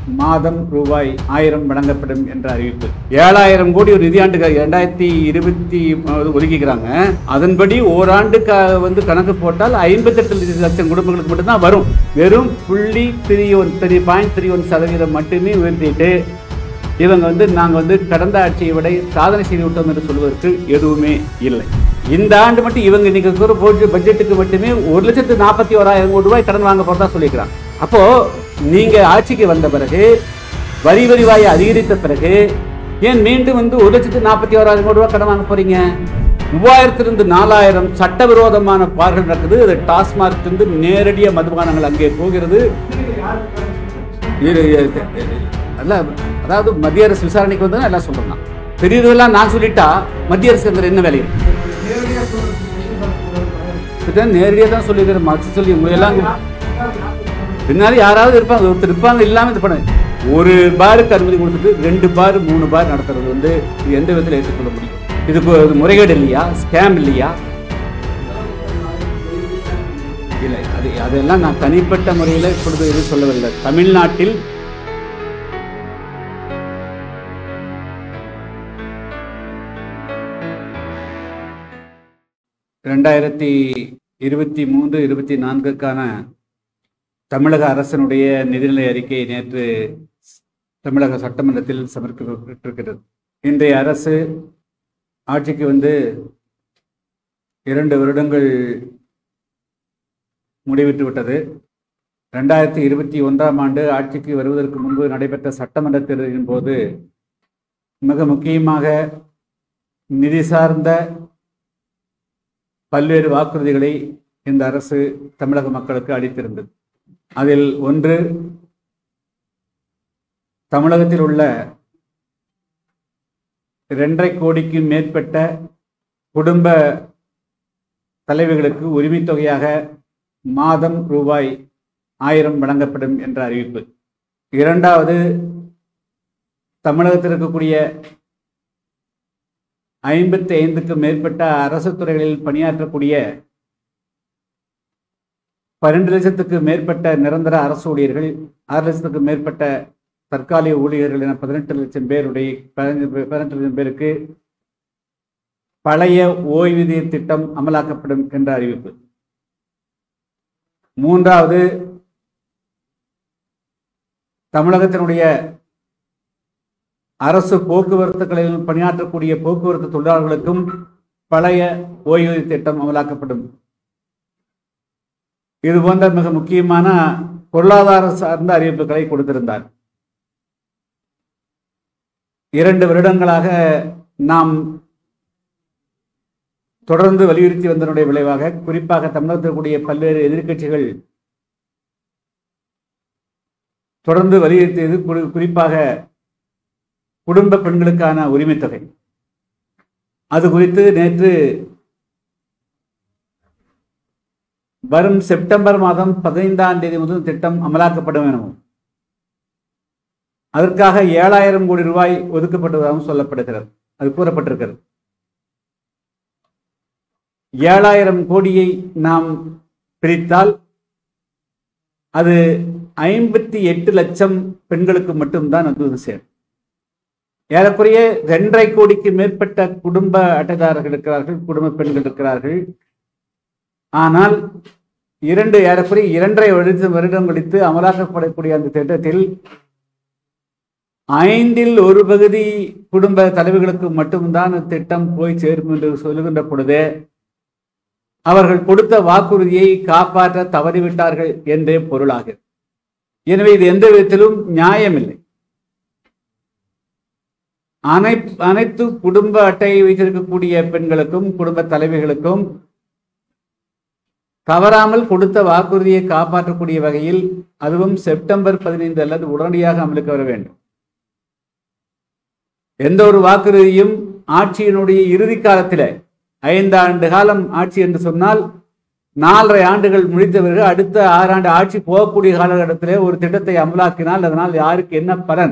மாதம் ரூபாய் ஆயிரம் வழங்கப்படும் என்ற அறிவிப்பு ஏழாயிரம் கோடி ஒரு நிதியாண்டுக்கு இரண்டாயிரத்தி இருபத்தி ஒதுக்கிக்கிறாங்க அதன்படி ஓராண்டுக்கு வந்து கணக்கு போட்டால் ஐம்பத்தெட்டு லட்சம் குடும்பங்களுக்கு மட்டும்தான் வரும் வெறும் புள்ளி three one three point three one சதவீதம் மட்டுமே உயர்த்திட்டு இவங்க வந்து நாங்கள் வந்து கடந்த ஆட்சியை விட சாதனை செய்து விட்டோம் என்று சொல்வதற்கு எதுவுமே இல்லை இந்த ஆண்டு மட்டும் இவங்க இன்னைக்கு இருக்கிற போட்டு பட்ஜெட்டுக்கு மட்டுமே ஒரு லட்சத்து நாற்பத்தி ஓராயிரம் கோடி ரூபாய் கடன் வாங்க போறதா சொல்லிக்கிறாங்க அப்போ நீங்க ஆட்சிக்கு வந்த பிறகு வரி வரிவாயை அதிகரித்த பிறகு ஏன் மீண்டும் வந்து ஒரு லட்சத்து நாற்பத்தி ஓராயிரம் கோடி ரூபாய் கடன் வாங்க போறீங்க மூவாயிரத்திலிருந்து நாலாயிரம் சட்டவிரோதமான பார்கள் நடக்குது அது டாஸ்மார்க் இருந்து நேரடியாக மதுபானங்கள் அங்கே போகிறது இது அல்ல அதாவது மத்திய அரசு விசாரணைக்கு வந்து எல்லாம் சொல்றேன் பெரியதெல்லாம் நான் சொல்லிட்டா மத்திய அரசு அதில் என்ன வேலை இருக்கு? இதுதான் நேரடியாக தான் சொல்லிக்கிறேன் மறைச்சு சொல்லி உங்களை எல்லாம் பின்னாடி யாராவது இருப்பாங்க ஒருத்தர் இருப்பாங்க இல்லாமல் இது பண்ண ஒரு பாருக்கு அனுமதி கொடுத்துட்டு ரெண்டு பார் மூணு பார் நடத்துறது வந்து இது எந்த விதத்தில் ஏற்றுக்கொள்ள முடியும் இதுக்கு ஒரு முறைகேடு இல்லையா ஸ்கேம் இல்லையா இல்லை அது அதெல்லாம் நான் தனிப்பட்ட முறையில் இப்பொழுது எதுவும் சொல்லவில்லை தமிழ்நாட்டில் ரெண்டாயிரத்தி இருபத்தி மூன்று இருபத்தி நான்குக்கான தமிழக அரசனுடைய நிதிநிலை அறிக்கை நேற்று தமிழக சட்டமன்றத்தில் சமர்ப்பிக்கப்பட்டிருக்கிறது இன்றைய அரசு ஆட்சிக்கு வந்து இரண்டு வருடங்கள் முடிவிட்டு விட்டது ரெண்டாயிரத்தி இருபத்தி ஒன்றாம் ஆண்டு ஆட்சிக்கு வருவதற்கு முன்பு நடைபெற்ற சட்டமன்ற தேர்தலின் போது மிக முக்கியமாக நிதி சார்ந்த பல்வேறு வாக்குறுதிகளை இந்த அரசு தமிழக மக்களுக்கு அளித்திருந்தது அதில் ஒன்று தமிழகத்தில் உள்ள இரண்டரை கோடிக்கும் மேற்பட்ட குடும்ப தலைவிகளுக்கு உரிமைத் தொகையாக மாதம் ரூபாய் ஆயிரம் வழங்கப்படும் என்ற அறிவிப்பு இரண்டாவது தமிழகத்தில் இருக்கக்கூடிய ஐம்பத்தி ஐந்துக்கும் மேற்பட்ட அரசு துறைகளில் பணியாற்றக்கூடிய பன்னெண்டு லட்சத்துக்கு மேற்பட்ட நிரந்தர அரசு ஊழியர்கள் ஆறு லட்சத்துக்கு மேற்பட்ட தற்காலிக ஊழியர்கள் என பதினெட்டு லட்சம் பேருடைய பதினஞ்சு பே- பதினெட்டு லட்சம் பேருக்கு பழைய ஓய்வூதிய திட்டம் அமலாக்கப்படும் என்ற அறிவிப்பு மூன்றாவது தமிழகத்தினுடைய அரசு போக்குவரத்துகளில் பணியாற்றக்கூடிய போக்குவரத்து தொழிலாளர்களுக்கும் பழைய ஓய்வூதிய திட்டம் அமலாக்கப்படும் இது போன்ற மிக முக்கியமான பொருளாதார சார்ந்த அறிவிப்புகளை கொடுத்திருந்தார் இரண்டு வருடங்களாக நாம் தொடர்ந்து வலியுறுத்தி வந்ததனுடைய விளைவாக குறிப்பாக தமிழகத்தில் கூடிய பல்வேறு எதிர்க்கட்சிகள் தொடர்ந்து வலியுறுத்தியது குறி- குறிப்பாக குடும்ப பெண்களுக்கான உரிமைத் தொகை அது குறித்து நேற்று வரும் செப்டம்பர் மாதம் பதினைந்தாம் தேதி முதல் திட்டம் அமலாக்கப்படும் எனவும் அதற்காக ஏழாயிரம் கோடி ரூபாய் ஒதுக்கப்பட்டதாகவும் சொல்லப்படுகிறது அது கூறப்பட்டிருக்கிறது ஏழாயிரம் கோடியை நாம் பிரித்தால் அது ஐம்பத்தி எட்டு லட்சம் பெண்களுக்கு மட்டும்தான் அது வந்து சேரும் ஏறக்குறைய ரெண்டரை கோடிக்கு மேற்பட்ட குடும்ப அட்டைதாரர்கள் இருக்கிறார்கள் குடும்ப பெண்கள் இருக்கிறார்கள் ஆனால் இரண்டு ஏறக்குறைய இரண்டரை வருடம் வருடம் கழித்து அமலாக்கப்படக்கூடிய அந்த திட்டத்தில் ஐந்தில் ஒரு பகுதி குடும்ப தலைவர்களுக்கு மட்டும்தான் அந்த திட்டம் போய் சேரும் என்று சொல்லுகின்ற பொழுதே அவர்கள் கொடுத்த வாக்குறுதியை காப்பாற்ற தவறிவிட்டார்கள் என்றே பொருளாகிறது எனவே இது எந்த விதத்திலும் நியாயமில்லை அனை அனைத்து குடும்ப அட்டையை வைத்திருக்கக்கூடிய பெண்களுக்கும் குடும்ப தலைவிகளுக்கும் தவறாமல் கொடுத்த வாக்குறுதியை காப்பாற்றக்கூடிய வகையில் அதுவும் செப்டம்பர் பதினைந்து அல்லது உடனடியாக அமலுக்கு வர வேண்டும் எந்த ஒரு வாக்குறுதியும் ஆட்சியினுடைய இறுதி காலத்தில் ஐந்தாண்டு காலம் ஆட்சி என்று சொன்னால் நாலரை ஆண்டுகள் முடித்தவர்கள் அடுத்த ஆறாண்டு ஆட்சி போகக்கூடிய காலகட்டத்திலே ஒரு திட்டத்தை அமலாக்கினால் அதனால் யாருக்கு என்ன பலன்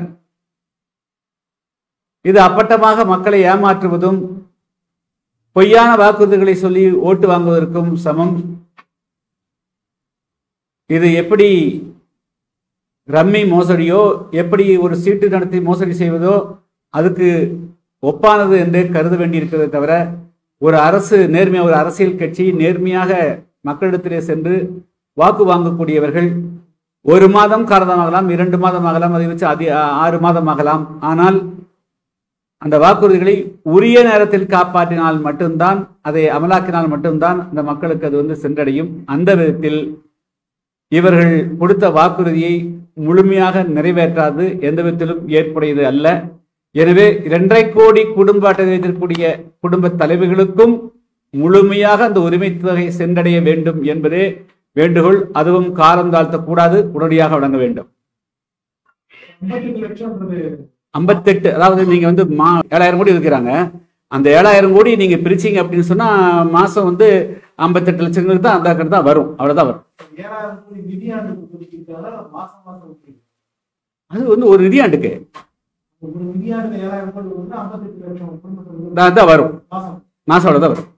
இது அப்பட்டமாக மக்களை ஏமாற்றுவதும் பொய்யான வாக்குறுதிகளை சொல்லி ஓட்டு வாங்குவதற்கும் சமம் இது எப்படி ரம்மி மோசடியோ எப்படி ஒரு சீட்டு நடத்தி மோசடி செய்வதோ அதுக்கு ஒப்பானது என்று கருத வேண்டியிருக்கிறதை தவிர ஒரு அரசு நேர்மையாக ஒரு அரசியல் கட்சி நேர்மையாக மக்களிடத்திலே சென்று வாக்கு வாங்கக்கூடியவர்கள் ஒரு மாதம் காரணமாகலாம் இரண்டு மாதம் ஆகலாம் அதை வச்சு அதி ஆறு மாதம் ஆகலாம் ஆனால் அந்த வாக்குறுதிகளை உரிய நேரத்தில் காப்பாற்றினால் மட்டும்தான் அதை அமலாக்கினால் மட்டும்தான் அந்த மக்களுக்கு அது வந்து சென்றடையும் அந்த விதத்தில் இவர்கள் கொடுத்த வாக்குறுதியை முழுமையாக நிறைவேற்றாது எந்த விதத்திலும் ஏற்புடையது அல்ல எனவே இரண்டரை கோடி குடும்ப அட்டை வைத்திருக்கக்கூடிய குடும்ப தலைவர்களுக்கும் முழுமையாக அந்த உரிமை தொகை சென்றடைய வேண்டும் என்பதே வேண்டுகோள் அதுவும் காலம் தாழ்த்தக்கூடாது உடனடியாக வழங்க வேண்டும் ஐம்பத்தெட்டு லட்சம்ன்றது ஐம்பத்தெட்டு அதாவது நீங்க வந்து மா ஏழாயிரம் கோடி இருக்கிறாங்க அந்த ஏழாயிரம் கோடி நீங்க பிரிச்சீங்க அப்படின்னு சொன்னா மாசம் வந்து ஐம்பத்தெட்டு லட்சங்களுக்கு தான் அந்த கணக்கு தான் வரும் அவ்வளவுதான் வரும் ஏழாயிரம் கோடி நிதியாண்டுக்கு ஒதுக்கியிருக்காங்க மாசம் மாசம் ஒதுக்கி அது வந்து ஒரு நிதியாண்டுக்கு ஒரு நிதியாண்டு ஏழாயிரம் கோடி வந்து ஐம்பத்தெட்டு லட்சம் குடும்பங்களுக்கு தான் தான் வரும் மாசம் மாசம் அவ்வளவுதான் வரும்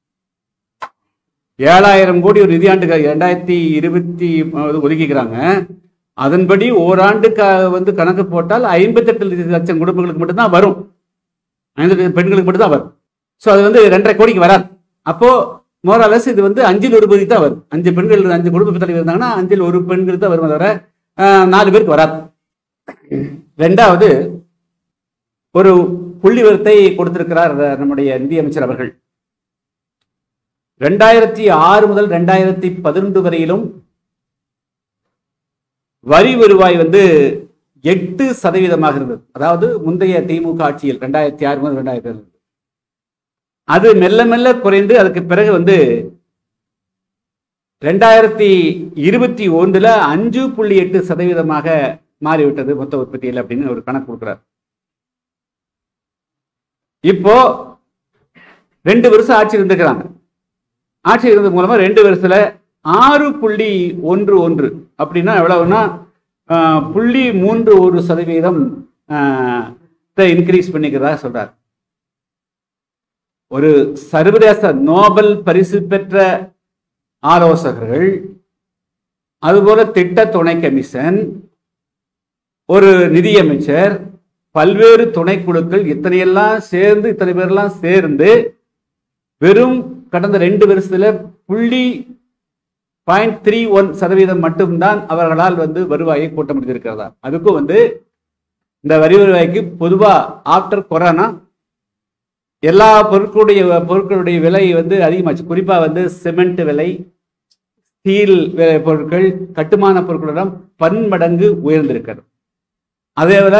ஏழாயிரம் கோடி ஒரு நிதியாண்டுக்கு ரெண்டாயிரத்தி இருபத்தி ஒதுக்கிக்கிறாங்க அதன்படி ஓராண்டு க வந்து கணக்கு போட்டால் ஐம்பத்தெட்டு லட்சம் குடும்பங்களுக்கு மட்டும்தான் வரும் ஐம்பத்தெட்டு பெண்களுக்கு மட்டும்தான் வரும் ஸோ அது வந்து ரெண்டரை கோடிக்கு வராது அப்போ மோரலஸ் இது வந்து அஞ்சில் ஒரு பகுதி தான் வரும் அஞ்சு பெண்கள் அஞ்சு குடும்ப தலைவர் இருந்தாங்கன்னா அஞ்சில் ஒரு பெண்கள் தான் வரும் தவிர ஆஹ், நாலு பேருக்கு வராது ரெண்டாவது ஒரு புள்ளி விவரத்தை கொடுத்திருக்கிறார் நம்முடைய நிதியமைச்சர் அவர்கள் ரெண்டாயிரத்தி ஆறு முதல் ரெண்டாயிரத்தி பதினொன்று வரையிலும் வரி வருவாய் வந்து எட்டு சதவீதமாக இருந்தது அதாவது முந்தைய திமுக ஆட்சியில் ரெண்டாயிரத்தி ஆறு முதல் ரெண்டாயிரத்தி அது மெல்ல மெல்ல குறைந்து அதுக்கு பிறகு வந்து ரெண்டாயிரத்தி இருபத்தி ஒன்றுல அஞ்சு புள்ளி எட்டு சதவீதமாக மாறிவிட்டது மொத்த உற்பத்தியில் அப்படின்னு ஒரு கணக்கு கொடுக்குறார் இப்போ ரெண்டு வருஷம் ஆட்சி இருந்துக்கிறாங்க ஆட்சி இருந்தது மூலமா ரெண்டு வருஷத்துல ஆறு புள்ளி ஒன்று ஒன்று அப்படின்னா எவ்வளவுன்னா ஆஹ், புள்ளி மூன்று ஒரு சதவீதம் இன்க்ரீஸ் பண்ணிக்கிறதா சொல்றார் ஒரு சர்வதேச நோபல் பரிசு பெற்ற ஆலோசகர்கள் அதுபோல திட்ட துணை கமிஷன் ஒரு நிதியமைச்சர் பல்வேறு துணைக்குழுக்கள் இத்தனையெல்லாம் சேர்ந்து இத்தனை பேர்லாம் சேர்ந்து வெறும் கடந்த ரெண்டு வருஷத்துல புள்ளி பாயிண்ட் த்ரீ ஒன் சதவீதம் மட்டும்தான் அவர்களால் வந்து வருவாயை கூட்ட முடிந்திருக்கிறதா அதுக்கும் வந்து இந்த வரி வருவாய்க்கு பொதுவா ஆஃப்டர் கொரோனா எல்லா பொருட்களுடைய பொருட்களுடைய விலை வந்து அதிகமாச்சு குறிப்பா வந்து சிமெண்ட் விலை ஸ்டீல் வே- பொருட்கள் கட்டுமான பொருட்களிடம் பன்மடங்கு உயர்ந்திருக்கிறது அதே போல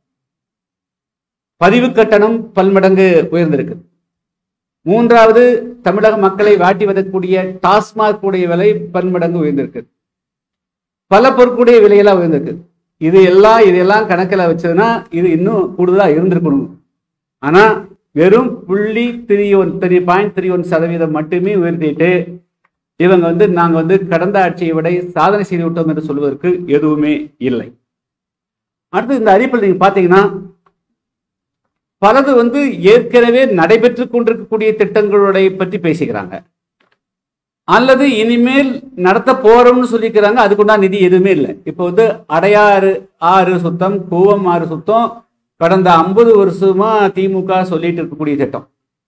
பதிவு கட்டணம் பன்மடங்கு உயர்ந்திருக்கு மூன்றாவது தமிழக மக்களை வாட்டி வதக்கூடிய டாஸ்மாக் உடைய விலை பன்மடங்கு உயர்ந்திருக்கு பல பொருட்களுடைய விலையெல்லாம் உயர்ந்திருக்கு இது எல்லாம் இதெல்லாம் கணக்கில் வச்சதுன்னா இது இன்னும் கூடுதலா இருந்திருக்கணும் ஆனா வெறும் புள்ளி three one three point three one சதவீதம் மட்டுமே உயர்த்திட்டு இவங்க வந்து நாங்க வந்து கடந்த ஆட்சியை விட சாதனை செய்து விட்டோம் என்று சொல்வதற்கு எதுவுமே இல்லை அடுத்து இந்த அறிப்பில் நீங்க பாத்தீங்கன்னா பலது வந்து ஏற்கனவே நடைபெற்று கொண்டிருக்கக்கூடிய திட்டங்களுடைய பற்றி பேசிக்கிறாங்க அல்லது இனிமேல் நடத்த போறோம்னு சொல்லிக்கிறாங்க அதுக்குண்டா நிதி எதுவுமே இல்லை இப்போ வந்து அடையாறு ஆறு சுத்தம் கூவம் ஆறு சுத்தம் கடந்த ஐம்பது வருஷமா திமுக சொல்லிட்டு இருக்கக்கூடிய திட்டம்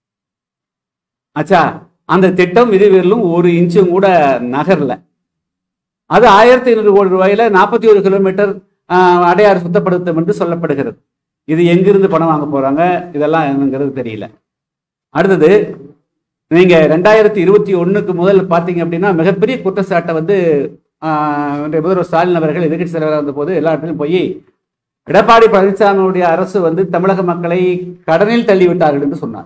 ஆச்சா அந்த திட்டம் இதுவரையிலும் ஒரு இன்ச்சும் கூட நகரல அது ஆயிரத்தி ஐநூறு கோடி ரூபாயில நாற்பத்தி ஒரு கிலோமீட்டர் ஆஹ், அடையாறு சுத்தப்படுத்தும் என்று சொல்லப்படுகிறது இது எங்கிருந்து பணம் வாங்க போறாங்க இதெல்லாம் என்னங்கிறது தெரியல அடுத்தது நீங்க ரெண்டாயிரத்தி இருபத்தி ஒண்ணுக்கு முதல் பாத்தீங்க அப்படின்னா மிகப்பெரிய குற்றச்சாட்டை வந்து ஆஹ், இன்றைய முதல்வர் ஸ்டாலின் அவர்கள் எதிர்கட்சி தலைவராக இருந்தபோது எல்லா இடத்துலையும் போய் எடப்பாடி பழனிசாமியுடைய அரசு வந்து தமிழக மக்களை கடனில் தள்ளிவிட்டார்கள் என்று சொன்னார்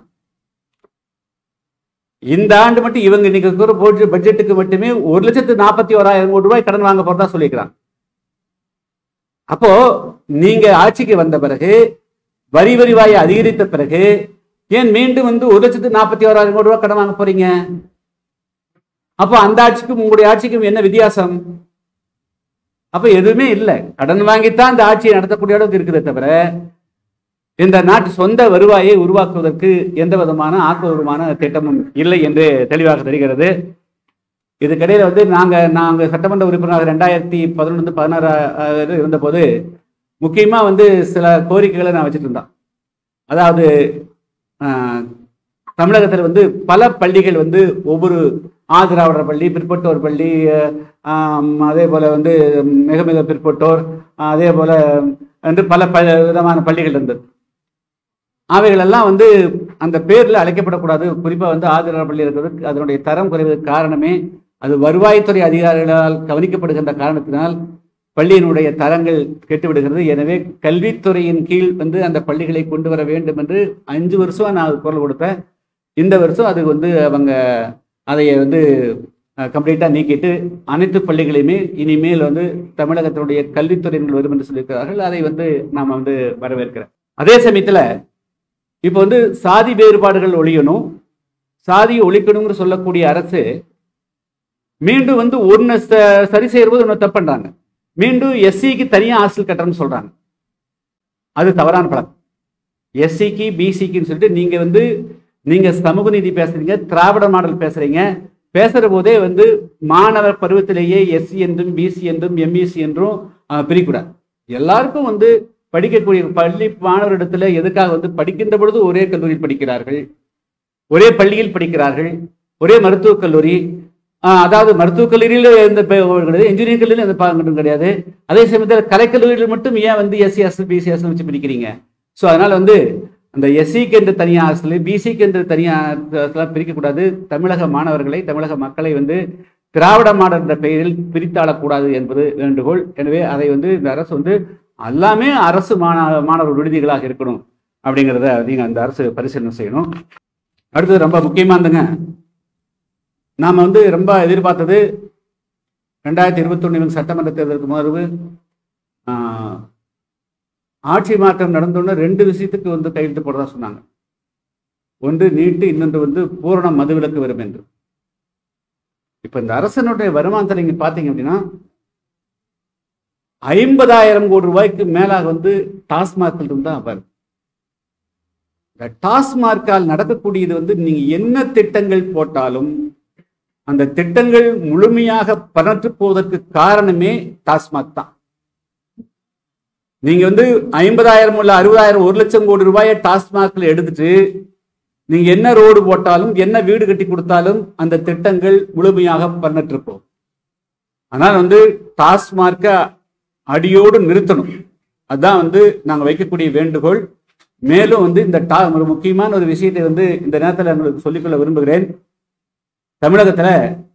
இந்த ஆண்டு மட்டும் இவங்க இன்னைக்கு இருக்கிற போட்டு பட்ஜெட்டுக்கு மட்டுமே ஒரு லட்சத்து நாற்பத்தி ஓராயிரம் கோடி ரூபாய் கடன் வாங்க போறதா சொல்லிக்கிறாங்க அப்போ நீங்க ஆட்சிக்கு வந்த பிறகு வரி வரிவாயை அதிகரித்த பிறகு ஏன் மீண்டும் வந்து ஒரு லட்சத்து நாற்பத்தி ஓராயிரம் கோடி ரூபாய் கடன் வாங்க போறீங்க அப்போ அந்த ஆட்சிக்கும் உங்களுடைய ஆட்சிக்கும் என்ன வித்தியாசம் அப்ப எதுவுமே இல்லை கடன் வாங்கித்தான் இந்த ஆட்சியை நடத்தக்கூடிய அளவுக்கு இருக்குதே தவிர இந்த நாட்டு சொந்த வருவாயை உருவாக்குவதற்கு எந்த விதமான ஆக்கப்பூர்வமான திட்டமும் இல்லை என்று தெளிவாக தெரிகிறது இதுக்கிடையில வந்து நாங்க நாங்க சட்டமன்ற உறுப்பினராக ரெண்டாயிரத்தி பதினொன்று பதினாறு இருந்தபோது முக்கியமா வந்து சில கோரிக்கைகளை நான் வச்சுட்டு இருந்தேன் அதாவது ஆஹ், தமிழகத்தில் வந்து பல பள்ளிகள் வந்து ஒவ்வொரு ஆதிராவிடர் பள்ளி பிற்பட்டோர் பள்ளி ஆம், அதே போல வந்து மிக மிக பிற்பட்டோர் அதே போல என்று பல ப விதமான பள்ளிகள் இருந்தது அவைகளெல்லாம் வந்து அந்த பேர்ல அழைக்கப்படக்கூடாது குறிப்பா வந்து ஆதிராவிடர் பள்ளி இருக்கிறது அதனுடைய தரம் குறைவதற்கு காரணமே அது வருவாய்த்துறை அதிகாரிகளால் கவனிக்கப்படுகின்ற காரணத்தினால் பள்ளியினுடைய தரங்கள் கெட்டுவிடுகிறது எனவே கல்வித்துறையின் கீழ் வந்து அந்த பள்ளிகளை கொண்டு வர வேண்டும் என்று அஞ்சு வருஷம் நான் குரல் கொடுத்தேன் இந்த வருஷம் அது வந்து அவங்க அதை வந்து கம்ப்ளீட்டாக நீக்கிட்டு அனைத்து பள்ளிகளையுமே இனிமேல் வந்து தமிழகத்தினுடைய கல்வித்துறையினர் வரும் என்று சொல்லியிருக்கிறார்கள் அதை வந்து நாம் வந்து வரவேற்கிறேன் அதே சமயத்தில் இப்போ வந்து சாதி வேறுபாடுகள் ஒழியணும் சாதியை ஒழிக்கணும்னு சொல்லக்கூடிய அரசு மீண்டும் வந்து ஒன்று சரி செய்யறது ஒன்று தப்பு பண்றாங்க மீண்டும் எஸ்சிக்கு தனியாக ஹாஸ்டல் கட்டணும்னு சொல்றாங்க அது தவறான பழக்கம் எஸ்சிக்கு பிசிக்குன்னு சொல்லிட்டு நீங்க வந்து நீங்க சமூக நீதி பேசுறீங்க திராவிட மாடல் பேசுறீங்க பேசுற போதே வந்து மாணவர் பருவத்திலேயே எஸ்சி என்றும் பிசி என்றும் எம்இசி என்றும் ஆஹ், பிரிக்கூடாது எல்லாருக்கும் வந்து படிக்கக்கூடிய பள்ளி மாணவரிடத்துல எதுக்காக வந்து படிக்கின்ற பொழுது ஒரே கல்லூரியில் படிக்கிறார்கள் ஒரே பள்ளியில் படிக்கிறார்கள் ஒரே மருத்துவக் கல்லூரி ஆஹ், அதாவது மருத்துவக் கல்லூரியில் எந்த பே- கிடையாது இன்ஜினியரிங் கல்லூரியில் எந்த பாகங்களும் கிடையாது அதே சமயத்தில் கலைக்கல்லூரியில் மட்டும் ஏன் வந்து எஸ்சி எஸ் பிசி எஸ் வச்சு பிரிக்கிறீங்க ஸோ அதனால வந்து அந்த எஸ்சிக்கு என்று தனியாக ஹாஸ்டல் பிசிக்கு என்று தனியாக பிரிக்கக்கூடாது தமிழக மாணவர்களை தமிழக மக்களை வந்து திராவிட மாடல் என்ற பெயரில் பிரித்தாளக்கூடாது என்பது வேண்டுகோள் எனவே அதை வந்து இந்த அரசு வந்து எல்லாமே அரசு மாணவ மாணவர் விடுதிகளாக இருக்கணும் அப்படிங்கிறத நீங்கள் அந்த அரசு பரிசீலனை செய்யணும் அடுத்தது ரொம்ப முக்கியமானதுங்க நாம் வந்து ரொம்ப எதிர்பார்த்தது ரெண்டாயிரத்தி இருபத்தொன்னு சட்டமன்ற தேர்தலுக்கு முன்பு ஆஹ், ஆட்சி மாற்றம் நடந்தோன்னு ரெண்டு விஷயத்துக்கு வந்து கையெழுத்து போடுறதா சொன்னாங்க ஒன்று நீட்டு இன்னொன்று வந்து பூரண மதுவிலக்கு வரும் என்று இப்ப இந்த அரசனுடைய வருமானத்தை நீங்க பாத்தீங்க அப்படின்னா ஐம்பதாயிரம் கோடி ரூபாய்க்கு மேலாக வந்து டாஸ்மார்க்கில் இருந்தா அவர் இந்த டாஸ்மார்க்கால் நடக்கக்கூடியது வந்து நீங்க என்ன திட்டங்கள் போட்டாலும் அந்த திட்டங்கள் முழுமையாக பணற்று போவதற்கு காரணமே டாஸ்மாக் தான் நீங்க வந்து ஐம்பதாயிரம் உள்ள அறுபதாயிரம் ஒரு லட்சம் கோடி ரூபாயை டாஸ்மாக்ல எடுத்துட்டு நீங்க என்ன ரோடு போட்டாலும் என்ன வீடு கட்டி கொடுத்தாலும் அந்த திட்டங்கள் முழுமையாக பண்ணற்று போகும் ஆனால் வந்து டாஸ்மார்க்க அடியோடு நிறுத்தணும் அதுதான் வந்து நாங்கள் வைக்கக்கூடிய வேண்டுகோள் மேலும் வந்து இந்த டா ஒரு முக்கியமான ஒரு விஷயத்தை வந்து இந்த நேரத்தில் உங்களுக்கு சொல்லிக்கொள்ள விரும்புகிறேன் தமிழகத்துல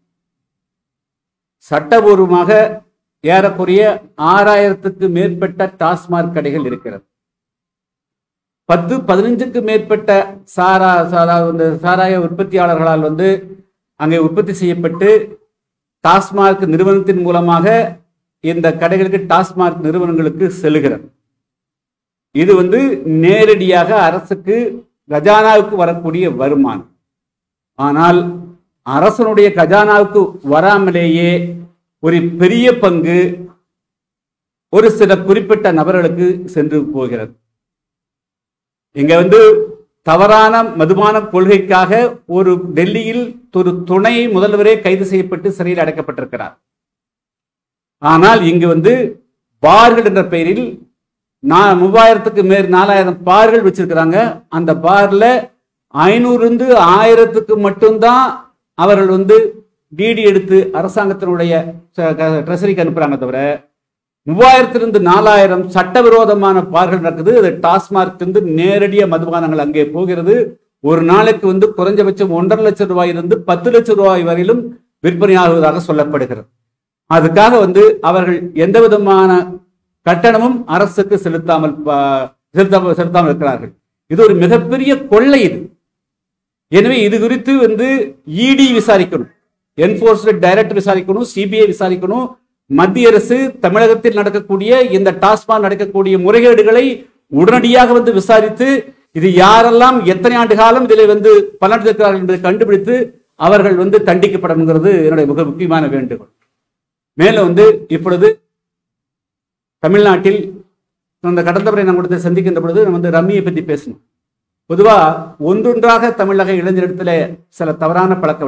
சட்டபூர்வமாக ஏறக்குறைய ஆறாயிரத்துக்கு மேற்பட்ட டாஸ்மாக் கடைகள் இருக்கிறது பத்து பதினஞ்சுக்கு மேற்பட்ட சாரா சாரா இந்த சாராய உற்பத்தியாளர்களால் வந்து அங்கே உற்பத்தி செய்யப்பட்டு டாஸ்மாக் நிறுவனத்தின் மூலமாக இந்த கடைகளுக்கு டாஸ்மாக் நிறுவனங்களுக்கு செல்கிறது இது வந்து நேரடியாக அரசுக்கு கஜானாவுக்கு வரக்கூடிய வருமானம் ஆனால் அரசனுடைய கஜானாவுக்கு வராமலேயே ஒரு பெரிய பங்கு ஒரு சில குறிப்பிட்ட நபர்களுக்கு சென்று போகிறது இங்க வந்து தவறான மதுபான கொள்கைக்காக ஒரு டெல்லியில் ஒரு துணை முதல்வரே கைது செய்யப்பட்டு சிறையில் அடைக்கப்பட்டிருக்கிறார் ஆனால் இங்கு வந்து பார்கள் என்ற பெயரில் நான் மூவாயிரத்துக்கு மேல் நாலாயிரம் பார்கள் வச்சிருக்கிறாங்க அந்த பார்ல ஐநூறு இருந்து ஆயிரத்துக்கு மட்டும்தான் அவர்கள் வந்து டிடி எடுத்து அரசாங்கத்தினுடைய ட்ரெஸரிக்கு அனுப்புறாங்க தவிர மூவாயிரத்திலிருந்து நாலாயிரம் சட்டவிரோதமான பார்கள் நடக்குது அது டாஸ்மார்க் இருந்து நேரடியா மதுபானங்கள் அங்கே போகிறது ஒரு நாளைக்கு வந்து குறைஞ்சபட்சம் ஒன்றரை லட்சம் ரூபாயிலிருந்து பத்து லட்சம் ரூபாய் வரையிலும் விற்பனையாகுவதாக சொல்லப்படுகிறது அதுக்காக வந்து அவர்கள் எந்த விதமான கட்டணமும் அரசுக்கு செலுத்தாமல் ப- செலுத்தாமல் செலுத்தாமல் இருக்கிறார்கள் இது ஒரு மிகப்பெரிய கொள்ளை இது எனவே இது குறித்து வந்து இடி விசாரிக்கணும் என்போர்ஸ்மெண்ட் டைரக்டர் விசாரிக்கணும் சிபிஐ விசாரிக்கணும் மத்திய அரசு தமிழகத்தில் நடக்கக்கூடிய இந்த டாஸ்மாக் நடக்கக்கூடிய முறைகேடுகளை உடனடியாக வந்து விசாரித்து இது யாரெல்லாம் எத்தனை ஆண்டு காலம் இதில் வந்து பலனடைந்திருக்கிறார்கள் என்பதை கண்டுபிடித்து அவர்கள் வந்து தண்டிக்கப்படணுங்கிறது என்னுடைய மிக முக்கியமான வேண்டுகோள் மேலும் வந்து இப்பொழுது தமிழ்நாட்டில் அந்த கடந்த முறை நான் கொடுத்து சந்திக்கின்ற பொழுது நம்ம வந்து ரம்மியை பற்றி பேசணும் பொதுவா ஒன்றொன்றாக தமிழக இளைஞரிடத்துல சில தவறான பழக்க வழக்கங்கள்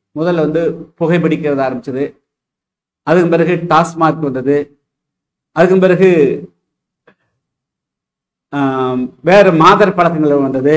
முதல்ல வந்து புகைப்பிடிக்கிறது ஆரம்பிச்சது அதுக்கு பிறகு டாஸ்மாக் வந்தது அதுக்கு பிறகு ஆம், வேற மாதர் பழக்கங்கள் வந்தது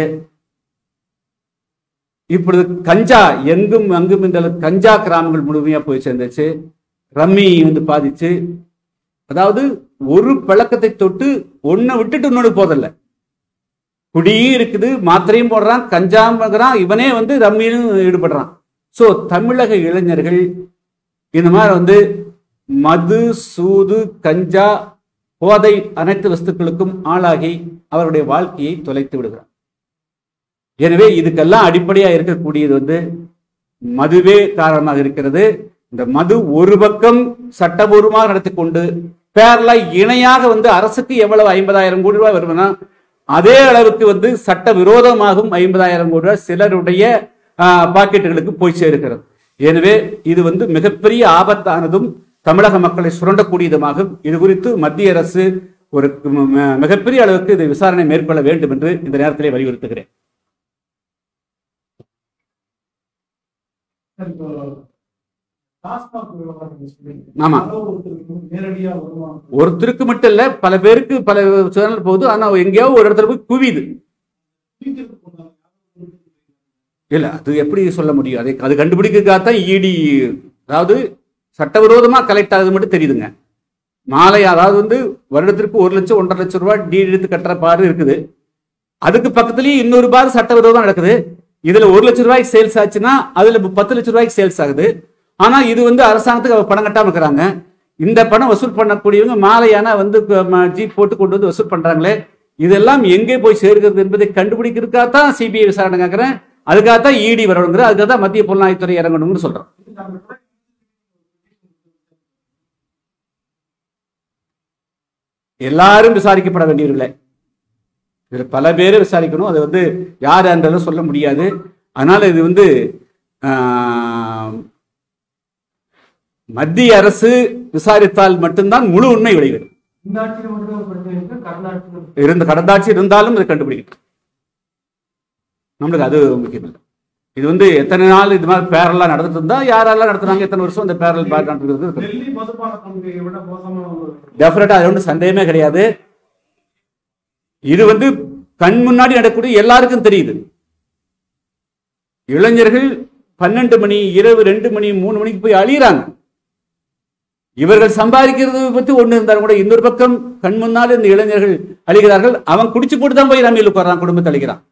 இப்பொழுது கஞ்சா எங்கும் அங்கும் இந்த அளவுக்கு கஞ்சா கிராமங்கள் முழுமையா போய் சேர்ந்துச்சு ரம்மி வந்து பாதிச்சு அதாவது ஒரு பழக்கத்தை தொட்டு ஒன்னை விட்டுட்டு இன்னொன்று போதில்ல குடியும் இருக்குது மாத்திரையும் போடுறான் கஞ்சாம் பார்க்குறான் இவனே வந்து ரம்மியிலும் ஈடுபடுறான் ஸோ தமிழக இளைஞர்கள் இந்த மாதிரி வந்து மது சூது கஞ்சா போதை அனைத்து வஸ்துக்களுக்கும் ஆளாகி அவருடைய வாழ்க்கையை தொலைத்து விடுகிறார் எனவே இதுக்கெல்லாம் அடிப்படையா இருக்கக்கூடியது வந்து மதுவே காரணமாக இருக்கிறது இந்த மது ஒரு பக்கம் சட்டபூர்வமாக நடத்தி கொண்டு பேரலா இணையாக வந்து அரசுக்கு எவ்வளவு ஐம்பதாயிரம் கோடி ரூபாய் வருதுன்னா அதே அளவுக்கு வந்து சட்ட விரோதமாகும் ஐம்பதாயிரம் கோடி ரூபாய் சிலருடைய ஆஹ், பாக்கெட்டுகளுக்கு போய் சேர்க்கிறது எனவே இது வந்து மிகப்பெரிய ஆபத்தானதும் தமிழக மக்களை சுரண்டக்கூடியதுமாகும் இது குறித்து மத்திய அரசு ஒரு ம- ம- மிகப்பெரிய அளவுக்கு இதை விசாரணை மேற்கொள்ள வேண்டும் என்று இந்த நேரத்திலே வலியுறுத்துகிறேன் சார், இப்போ டாஸ்மாக் விவகாரம் நீங்க சொன்னீங்க. ஆமா. யாரோ ஒருத்தருக்கு நேரடியா வருவாங்க ஒருத்தருக்கு மட்டும் இல்ல பல பேருக்கு பல சேனல் போகுது ஆனா எங்கேயோ ஒரு இடத்துல போய் குவியுது வீட்டுக்கு போனாங்க. இல்ல அது எப்படி சொல்ல முடியும் அதை அது கண்டுபிடிக்கிறதுக்காகத்தான் இடி அதாவது சட்டவிரோதமா கலெக்ட் ஆகுது மட்டும் தெரியுதுங்க மாலை அதாவது வந்து வருடத்திற்கு ஒரு லட்சம் ஒன்றரை லட்சம் ரூபாய் டீ எடுத்து கட்டுற பாரு இருக்குது அதுக்கு பக்கத்துலயே இன்னொரு பார் சட்டவிரோதம் நடக்குது இதுல ஒரு லட்சம் ரூபாய்க்கு சேல்ஸ் ஆச்சுன்னா அதுல பத்து லட்சம் ரூபாய்க்கு சேல்ஸ் ஆகுது ஆனா இது வந்து அரசாங்கத்துக்கு அவ பணம் கட்டாம இருக்கிறாங்க இந்த பணம் வசூல் பண்ணக்கூடியவங்க மாலையான வந்து ஜீப் போட்டு கொண்டு வந்து வசூல் பண்றாங்களே இதெல்லாம் எங்கே போய் சேர்கிறது என்பதை கண்டுபிடிக்கிறதுக்காகத்தான் சிபிஐ விசாரணை கேட்கிறேன் அதுக்காகத்தான் இடி வரணுங்கிற அதுக்காக தான் மத்திய புலனாய்வுத்துறை இறங்கணும்னு சொல்றோம் இது நாங்க கூட எல்லாரும் விசாரிக்கப்பட வேண்டியவர்களே இதுல பல பேரை விசாரிக்கணும் அது வந்து யார் என்றதும் சொல்ல முடியாது அதனால இது வந்து ஆஹ், மத்திய அரசு விசாரித்தால் மட்டும்தான் முழு உண்மை வெளிவரும் இந்த ஆட்சியில மட்டும் ஒரு பிரச்சனை இருக்கு கடந்த ஆட்சியில இருந்த கடந்தாட்சி இருந்தாலும் இதை கண்டுபிடிக்கும் நம்மளுக்கு அது முக்கியம் இல்லை இது வந்து எத்தனை நாள் இது மாதிரி பேரலாம் நடந்துட்டு இருந்தா யாரெல்லாம் நடத்துனாங்க எத்தனை வருஷம் இந்த பேரல் பேர் நடந்துருக்கு டெல்லி மதுபான கொள்கையை விட மோசமான ஒரு டெஃபினட்டா அது ஒன்றும் சந்தேகமே கிடையாது இது வந்து கண் முன்னாடி நடக்கக்கூடிய எல்லாருக்கும் தெரியுது இளைஞர்கள் பன்னெண்டு மணி இரவு ரெண்டு மணி மூணு மணிக்கு போய் அழியிறாங்க இவர்கள் சம்பாதிக்கிறது பத்தி ஒண்ணு இருந்தாலும் கூட இன்னொரு பக்கம் கண் முன்னால் இந்த இளைஞர்கள் அழிகிறார்கள் அவன் குடிச்சு போட்டு தான் போய் ரம்மியில் உட்கார்றான் குடும்பத்தை அழிக்கிறான்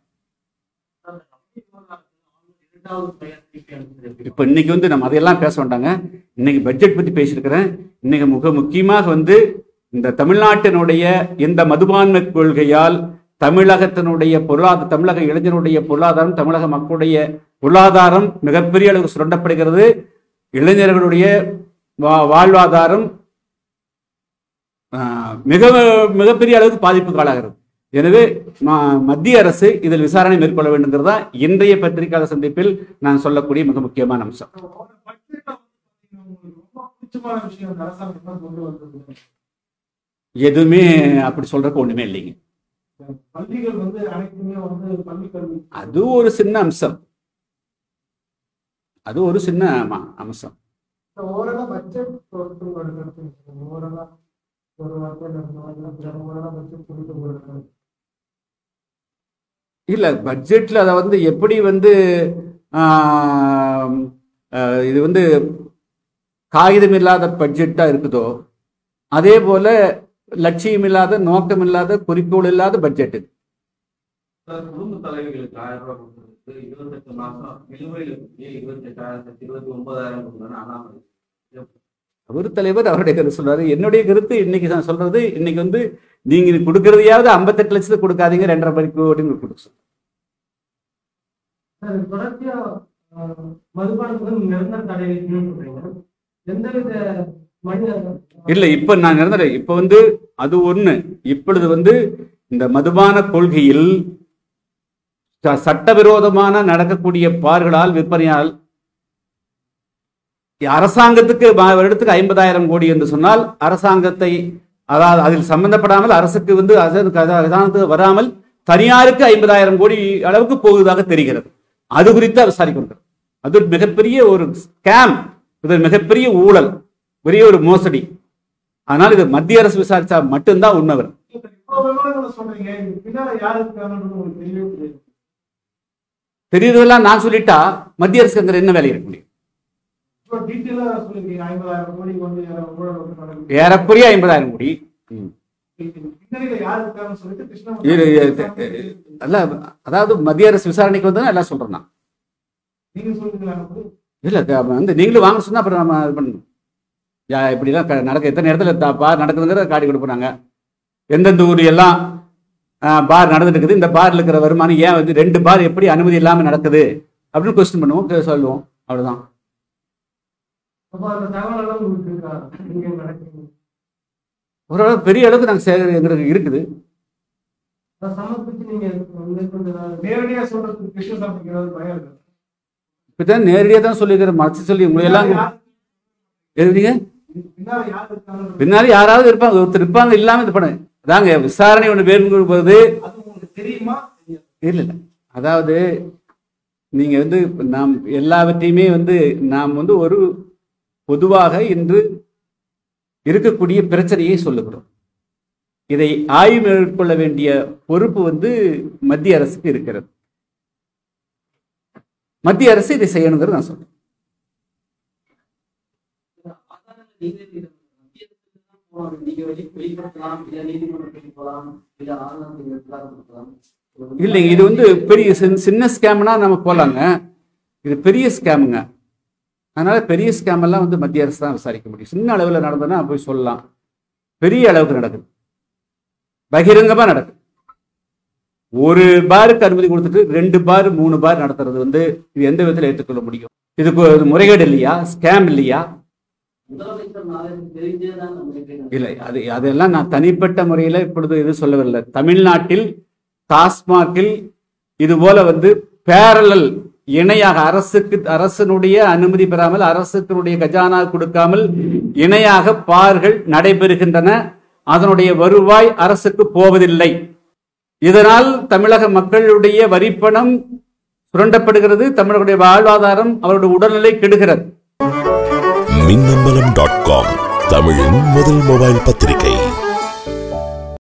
இப்ப இன்னைக்கு வந்து நம்ம அதையெல்லாம் பேச வேண்டாங்க இன்னைக்கு பட்ஜெட் பத்தி பேசியிருக்கிறேன் இன்னைக்கு மிக முக்கியமாக வந்து இந்த தமிழ்நாட்டினுடைய இந்த மதுபான்மை கொள்கையால் தமிழகத்தினுடைய பொருளாதார தமிழக இளைஞருடைய பொருளாதாரம் தமிழக மக்களுடைய பொருளாதாரம் மிகப்பெரிய அளவுக்கு சுரண்டப்படுகிறது இளைஞர்களுடைய வா- வாழ்வாதாரம் ஆஹ், மிக மிகப்பெரிய அளவுக்கு பாதிப்புக்கு ஆளாகிறது எனவே ம- மத்திய அரசு இதில் விசாரணை மேற்கொள்ள வேண்டுங்கிறதா இன்றைய பத்திரிகையாளர் சந்திப்பில் நான் சொல்லக்கூடிய மிக முக்கியமான அம்சம் பட்ஜெட்ல வந்து பாத்தீங்கன்னா உங்களுக்கு ரொம்ப பிடிச்சமான விஷயம் இந்த அரசாங்கம் தான் கொண்டு வந்தது எதுவுமே அப்படி சொல்றதுக்கு ஒண்ணுமே இல்லைங்க பள்ளிகள் வந்து அனைத்துமே வந்து பள்ளி கல்வி அது ஒரு சின்ன அம்சம் அது ஒரு சின்ன ஆமா, அம்சம் ஓரளவு பட்ஜெட் பொறுத்து ஒரு கருத்து சொல்லுங்க. ஓரளவு ஒரு வார்த்தை ஓரளவு பட்ஜெட் குறித்து ஒரு கருத்து இல்ல பட்ஜெட்ல அதை வந்து எப்படி வந்து ஆம், ஆஹ், இது வந்து காகிதம் இல்லாத பட்ஜெட்டா இருக்குதோ அதே போல லட்சியம் இல்லாத நோக்கம் இல்லாத குறிக்கோள் இல்லாத பட்ஜெட் இது. சார், குடும்ப தலைவிகளுக்கு ஆயிரம் ரூபாய் கொடுக்கறதுக்கு இருபத்தெட்டு மாசம் நிலுவையில் இருக்கு இருபத்தெட்டாயிரத்தி இருபத்தி ஒன்பதாயிரம் கொடுக்கணும் அண்ணாமலை அவர் தலைவர் அவருடைய கருத்து சொல்றாரு என்னுடைய கருத்து இன்னைக்கு நான் சொல்றது இன்னைக்கு வந்து நீங்க கொடுக்கறதையாவது ஐம்பத்தெட்டு லட்சத்துக்கு கொடுக்காதீங்க ரெண்டரை மணி கோடின்னு கொடுக்க சொல்றேன். சார், தொடர்ச்சியா அஹ், மதுபானத்துக்கு நிரந்தர தடை வைக்கணும்னு சொல்றீங்க எந்தவித மனித இல்ல இப்ப நான் நிரந்தர இப்ப வந்து அது ஒண்ணு இப்பொழுது வந்து இந்த மதுபான கொள்கையில் ச- சட்டவிரோதமான நடக்கக்கூடிய பார்களால் விற்பனையால் அரசாங்கத்துக்கு ம- வருடத்துக்கு ஐம்பதாயிரம் கோடி என்று சொன்னால் அரசாங்கத்தை அதாவது அதில் சம்பந்தப்படாமல் அரசுக்கு வந்து அச- கத- கதானத்துக்கு வராமல் தனியாருக்கு ஐம்பதாயிரம் கோடி அளவுக்கு போகுவதாக தெரிகிறது அது குறித்து விசாரிக்கணும் அது ஒரு மிகப்பெரிய ஒரு ஸ்கேம் இது ஒரு மிகப்பெரிய ஊழல் பெரிய ஒரு மோசடி ஆனால் இது மத்திய அரசு விசாரிச்சா மட்டும்தான் உண்மை வரும் இவ்வளவு விவரங்களை சொல்றீங்க இது பின்னால யாரு இருக்காங்கன்றது உங்களுக்கு தெரியவே தெரியாது தெரியுறதெல்லாம் நான் சொல்லிட்டா மத்திய அரசுக்கு அங்க என்ன வேலை இருக்க முடியும் இப்போ டீட்டெயிலா சொல்லிருக்கீங்க ஐம்பதாயிரம் கோடி வந்து ஊழல் வந்து நடக்குது ஏறக்குறைய ஐம்பதாயிரம் கோடி ம். பின்னணியில யார் இருக்காங்கன்னு சொல்லிட்டு இது- இது- கிருஷ்ணமூர்த்தி அல்ல அதாவது மத்திய அரசு விசாரணைக்கு வந்து எல்லாம் சொல்றேன் நான் நீங்க சொல்லுங்களா எனக்கு? இல்ல க- வந்து நீங்களும் வாங்க சொன்னா அப்புறம் நம்ம இது பண்ணணும் யா இப்படிலாம் க- நடக்க எத்தனை இடத்துல த- பார் நடக்குதுங்கிறத காட்டி கொடுப்பாங்க எந்தெந்த ஊர் எல்லாம் ஆ, பார் நடந்துட்டு இருக்குது இந்த பார்ல இருக்கிற வருமானம் ஏன் வந்து ரெண்டு பார் எப்படி அனுமதி இல்லாம நடக்குது அப்படின்னு கொஸ்டின் பண்ணுவோம் கே- சொல்லுவோம் அவ்வளவுதான் அப்ப அந்த தகவல் எல்லாம் உங்களுக்கு இருக்கா நீங்க நடக்குது ஓரளவு பெரிய அளவுக்கு நாங்கள் சேகரி எங்களுக்கு இருக்குது அதை சமர்ப்பிச்சு நீங்க மேற்கொண்டு ஏதாவது நேரடியா சொல்றதுக்கு கிருஷ்ணசாமிக்கு ஏதாவது பயம் இருக்கு இப்பதான் நேரடியாக தான் சொல்லிக்கிறேன் மறைச்சு சொல்லி உங்களை எல்லாம் எழுதுறீங்க பின்னால யார் இருக்காங்க பின்னாடி யாராவது இருப்பாங்க ஒருத்தர் இருப்பாங்க இல்லாம இது பண்ணு அதாங்க விசாரணை ஒன்று வேணும் போது அது உங்களுக்கு தெரியுமா தெரியாது. இல்லை இல்லை அதாவது நீங்க வந்து நாம் எல்லாவற்றையுமே வந்து நாம் வந்து ஒரு பொதுவாக இன்று இருக்கக்கூடிய பிரச்சனையை சொல்லுகிறோம் இதை ஆய்வு மேற்கொள்ள வேண்டிய பொறுப்பு வந்து மத்திய அரசுக்கு இருக்கிறது மத்திய அரசு இதை செய்யணுங்கிறது நான் சொல்றேன் ஆதாரங்கள் நீங்களே தீர்வு. மத்திய அரசுக்கு தான் போகணும். நீங்க வெளி- வெளிப்படுத்தலாம் இல்ல நீதிமன்றத்துக்கு போகலாம் இல்ல ஆதாரத்துக்கு எதிராக கொடுக்கலாம் இல்லைங்க இது வந்து பெரிய சின்ன- சின்ன ஸ்கேம்னா நம்ம போலாங்க இது பெரிய ஸ்கேமுங்க அதனால பெரிய ஸ்கேம் எல்லாம் வந்து மத்திய அரசு தான் விசாரிக்க முடியும் சின்ன அளவில் நடந்ததுன்னா போய் சொல்லலாம் பெரிய அளவுக்கு நடக்குது பகிரங்கமா நடக்குது ஒரு பாருக்கு அனுமதி கொடுத்துட்டு ரெண்டு பார் மூணு பார் நடத்துறது வந்து இது எந்த விதத்தில் ஏற்றுக்கொள்ள முடியும் இதுக்கு ஒரு முறைகேடு இல்லையா ஸ்கேம் இல்லையா முதலமைச்சர் நாளைக்கு தெரிஞ்சேதான் நம்ம இல்லை அது அதெல்லாம் நான் தனிப்பட்ட முறையில் இப்பொழுது இது சொல்லவில்லை தமிழ்நாட்டில் டாஸ்மாகில் இது போல வந்து பேரலல் இணையாக அரசுக்கு அரசனுடைய அனுமதி பெறாமல் அரசுக்கினுடைய கஜானா கொடுக்காமல் இணையாக பார்கள் நடைபெறுகின்றன அதனுடைய வருவாய் அரசுக்கு போவதில்லை இதனால் தமிழக மக்களுடைய வரிப்பணம் சுரண்டப்படுகிறது தமிழர்களுடைய வாழ்வாதாரம் அவருடைய உடல்நிலை கெடுகிறது மின்னம்பலம் டாட் காம் தமிழின் முதல் மொபைல் பத்திரிகை